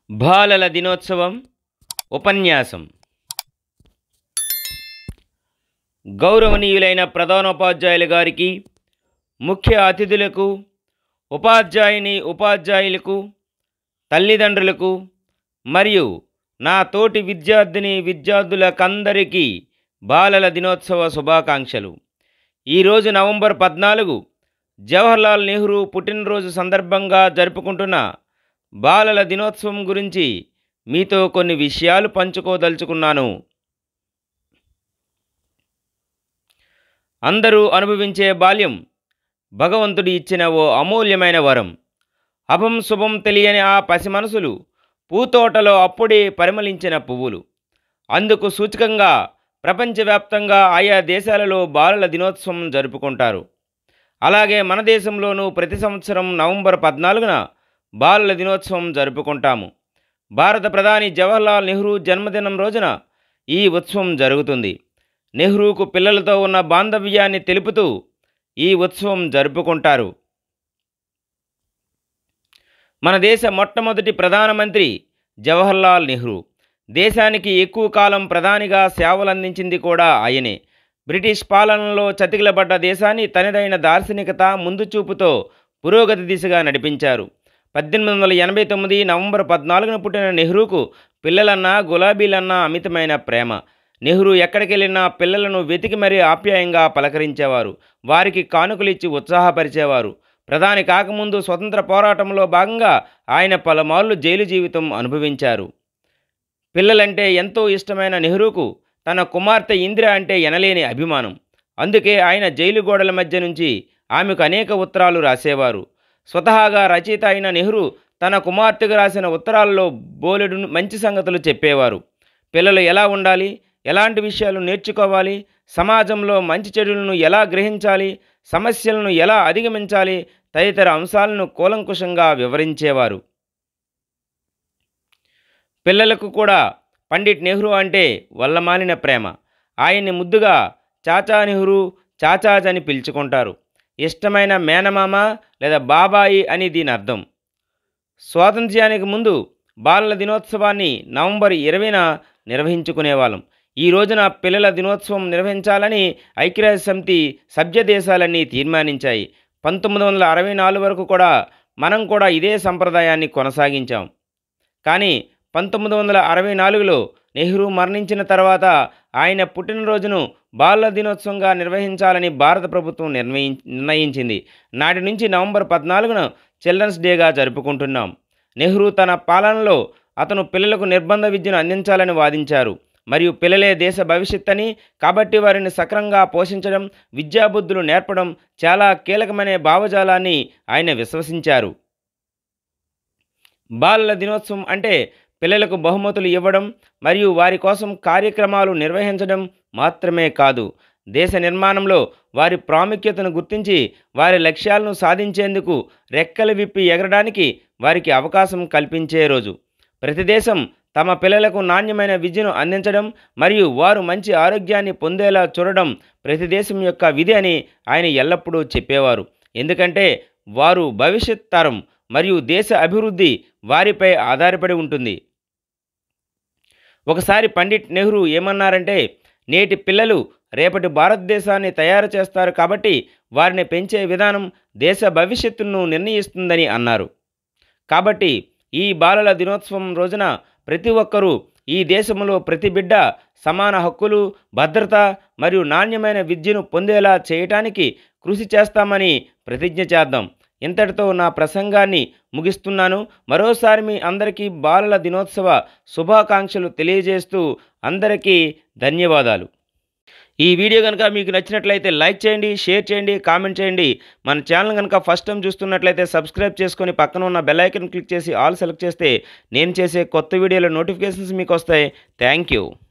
బాలల దినోత్సవం ఉపన్యాసం గౌరవనీయులైన ప్రధానోపాధ్యాయులు గారికి ముఖ్య అతిథులకు ఉపాధ్యాయుని ఉపాధ్యాయులకు తల్లిదండ్రులకు మరియు నా తోటి విద్యార్థిని విద్యార్థులకందరికీ బాలల దినోత్సవ శుభాకాంక్షలు ఈరోజు నవంబర్ పద్నాలుగు జవహర్లాల్ నెహ్రూ పుట్టినరోజు సందర్భంగా జరుపుకుంటున్న బాలల దినోత్సవం గురించి మీతో కొన్ని విషయాలు పంచుకోదలుచుకున్నాను అందరూ అనుభవించే బాల్యం భగవంతుడు ఇచ్చిన ఓ అమూల్యమైన వరం అభం శుభం తెలియని ఆ పసి మనసులు పూతోటలో అప్పుడే పరిమళించిన పువ్వులు అందుకు సూచకంగా ప్రపంచవ్యాప్తంగా ఆయా దేశాలలో బాలల దినోత్సవం జరుపుకుంటారు అలాగే మన దేశంలోనూ ప్రతి సంవత్సరం నవంబర్ పద్నాలుగున బాలల దినోత్సవం జరుపుకుంటాము భారత ప్రధాని జవహర్లాల్ నెహ్రూ జన్మదినం రోజున ఈ ఉత్సవం జరుగుతుంది నెహ్రూకు పిల్లలతో ఉన్న బాంధవ్యాన్ని తెలుపుతూ ఈ ఉత్సవం జరుపుకుంటారు మన దేశ మొట్టమొదటి ప్రధానమంత్రి జవహర్లాల్ నెహ్రూ దేశానికి ఎక్కువ కాలం ప్రధానిగా సేవలందించింది కూడా ఆయనే బ్రిటిష్ పాలనలో చతికిలబడ్డ దేశాన్ని తనదైన దార్శనికత ముందు చూపుతో పురోగతి దిశగా నడిపించారు పద్దెనిమిది వందల ఎనభై తొమ్మిది నవంబర్ పద్నాలుగున పుట్టిన నెహ్రూకు పిల్లలన్నా గులాబీలన్నా అమితమైన ప్రేమ నెహ్రూ ఎక్కడికెళ్ళినా పిల్లలను వెతికి మరీ ఆప్యాయంగా పలకరించేవారు వారికి కానుకలిచ్చి ఉత్సాహపరిచేవారు ప్రధాని కాకముందు స్వతంత్ర పోరాటంలో భాగంగా ఆయన పలుమార్లు జైలు జీవితం అనుభవించారు పిల్లలంటే ఎంతో ఇష్టమైన నెహ్రూకు తన కుమార్తె ఇందిర అంటే ఎనలేని అభిమానం అందుకే ఆయన జైలు గోడల మధ్య నుంచి ఆమెకు అనేక ఉత్తరాలు రాసేవారు స్వతహాగా రచయిత అయిన నెహ్రూ తన కుమార్తెకు రాసిన ఉత్తరాల్లో బోలెడు మంచి సంగతులు చెప్పేవారు పిల్లలు ఎలా ఉండాలి ఎలాంటి విషయాలు నేర్చుకోవాలి సమాజంలో మంచి చెడులను ఎలా గ్రహించాలి సమస్యలను ఎలా అధిగమించాలి తదితర అంశాలను కూలంకుషంగా వివరించేవారు పిల్లలకు కూడా పండిట్ నెహ్రూ అంటే వల్లమాలిన ప్రేమ ఆయన్ని ముద్దుగా చాచా నెహ్రూ చాచాజ్ అని పిలుచుకుంటారు ఇష్టమైన మేనమామ లేదా బాబాయి అని దీని అర్థం స్వాతంత్ర్యానికి ముందు బాలల దినోత్సవాన్ని నవంబర్ ఇరవైన నిర్వహించుకునేవాళ్ళం ఈ రోజున పిల్లల దినోత్సవం నిర్వహించాలని ఐక్యరాజ్య సమితి సభ్య దేశాలన్నీ తీర్మానించాయి పంతొమ్మిది వందల అరవై నాలుగు వరకు కూడా మనం కూడా ఇదే సంప్రదాయాన్ని కొనసాగించాం కానీ పంతొమ్మిది వందల అరవై నాలుగులో నెహ్రూ మరణించిన తర్వాత ఆయన పుట్టినరోజును బాలల దినోత్సవంగా నిర్వహించాలని భారత ప్రభుత్వం నిర్ణయి నిర్ణయించింది నాటి నుంచి నవంబర్ పద్నాలుగున చిల్డ్రన్స్ డేగా జరుపుకుంటున్నాం నెహ్రూ తన పాలనలో అతను పిల్లలకు నిర్బంధ విద్యను అందించాలని వాదించారు మరియు పిల్లలే దేశ భవిష్యత్ అని కాబట్టి వారిని సక్రంగా పోషించడం విద్యాబుద్ధులు నేర్పడం చాలా కీలకమనే భావజాలాన్ని ఆయన విశ్వసించారు బాలల దినోత్సవం అంటే పిల్లలకు బహుమతులు ఇవ్వడం మరియు వారి కోసం కార్యక్రమాలు నిర్వహించడం మాత్రమే కాదు దేశ నిర్మాణంలో వారి ప్రాముఖ్యతను గుర్తించి వారి లక్ష్యాలను సాధించేందుకు రెక్కలు విప్పి ఎగరడానికి వారికి అవకాశం కల్పించే రోజు ప్రతి దేశం తమ పిల్లలకు నాణ్యమైన విద్యను అందించడం మరియు వారు మంచి ఆరోగ్యాన్ని పొందేలా చూడడం ప్రతి దేశం యొక్క విధి అని ఆయన ఎల్లప్పుడూ చెప్పేవారు ఎందుకంటే వారు భవిష్యత్ తరం మరియు దేశ అభివృద్ధి వారిపై ఆధారపడి ఉంటుంది ఒకసారి పండిట్ నెహ్రూ ఏమన్నారంటే నేటి పిల్లలు రేపటి భారతదేశాన్ని తయారు చేస్తారు కాబట్టి వారిని పెంచే విధానం దేశ భవిష్యత్తును నిర్ణయిస్తుందని అన్నారు కాబట్టి ఈ బాలల దినోత్సవం రోజున ప్రతి ఒక్కరూ ఈ దేశంలో ప్రతి బిడ్డ సమాన హక్కులు భద్రత మరియు నాణ్యమైన విద్యను పొందేలా చేయటానికి కృషి చేస్తామని ప్రతిజ్ఞ చేద్దాం ఇంతటితో నా ప్రసంగాన్ని ముగిస్తున్నాను మరోసారి మీ అందరికీ బాలల దినోత్సవ శుభాకాంక్షలు తెలియజేస్తూ అందరికీ ధన్యవాదాలు ఈ వీడియో కనుక మీకు నచ్చినట్లయితే లైక్ చేయండి షేర్ చేయండి కామెంట్ చేయండి మన ఛానల్ కనుక ఫస్ట్ టైం చూస్తున్నట్లయితే సబ్స్క్రైబ్ చేసుకొని పక్కన ఉన్న బెల్ ఐకన్ క్లిక్ చేసి ఆల్ సెలెక్ట్ చేస్తే నేను చేసే కొత్త వీడియోల నోటిఫికేషన్స్ మీకు వస్తాయి థ్యాంక్ యూ